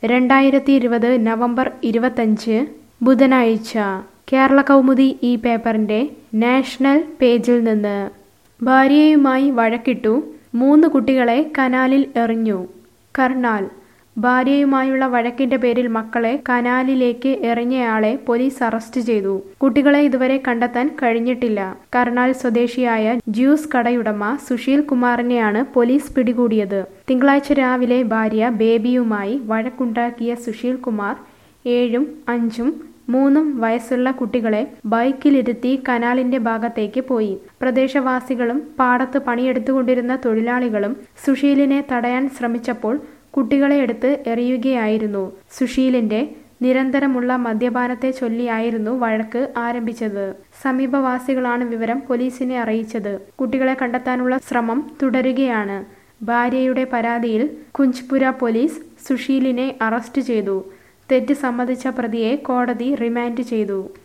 രണ്ടായിരത്തി ഇരുപത് നവംബർ ഇരുപത്തഞ്ച് ബുധനാഴ്ച കേരള കൗമുദി ഈ പേപ്പറിന്റെ നാഷണൽ പേജിൽ നിന്ന് ഭാര്യയുമായി വഴക്കിട്ടു മൂന്ന് കുട്ടികളെ കനാലിൽ എറിഞ്ഞു കർണാൽ ഭാര്യയുമായുള്ള വഴക്കിന്റെ പേരിൽ മക്കളെ കനാലിലേക്ക് എറിഞ്ഞയാളെ പോലീസ് അറസ്റ്റ് ചെയ്തു കുട്ടികളെ ഇതുവരെ കണ്ടെത്താൻ കഴിഞ്ഞിട്ടില്ല കർണാൽ സ്വദേശിയായ ജ്യൂസ് കടയുടമ സുശീൽ കുമാറിനെയാണ് പോലീസ് പിടികൂടിയത് തിങ്കളാഴ്ച രാവിലെ ഭാര്യ ബേബിയുമായി വഴക്കുണ്ടാക്കിയ സുശീൽ കുമാർ ഏഴും അഞ്ചും മൂന്നും വയസ്സുള്ള കുട്ടികളെ ബൈക്കിലിരുത്തി കനാലിന്റെ ഭാഗത്തേക്ക് പോയി പ്രദേശവാസികളും പാടത്ത് പണിയെടുത്തുകൊണ്ടിരുന്ന തൊഴിലാളികളും സുശീലിനെ തടയാൻ ശ്രമിച്ചപ്പോൾ കുട്ടികളെ എടുത്ത് എറിയുകയായിരുന്നു സുശീലിന്റെ നിരന്തരമുള്ള മദ്യപാനത്തെ ചൊല്ലിയായിരുന്നു വഴക്ക് ആരംഭിച്ചത് സമീപവാസികളാണ് വിവരം പോലീസിനെ അറിയിച്ചത് കുട്ടികളെ കണ്ടെത്താനുള്ള ശ്രമം തുടരുകയാണ് ഭാര്യയുടെ പരാതിയിൽ കുഞ്ച്പുര പോലീസ് സുശീലിനെ അറസ്റ്റ് ചെയ്തു തെറ്റ് സമ്മതിച്ച പ്രതിയെ കോടതി റിമാൻഡ് ചെയ്തു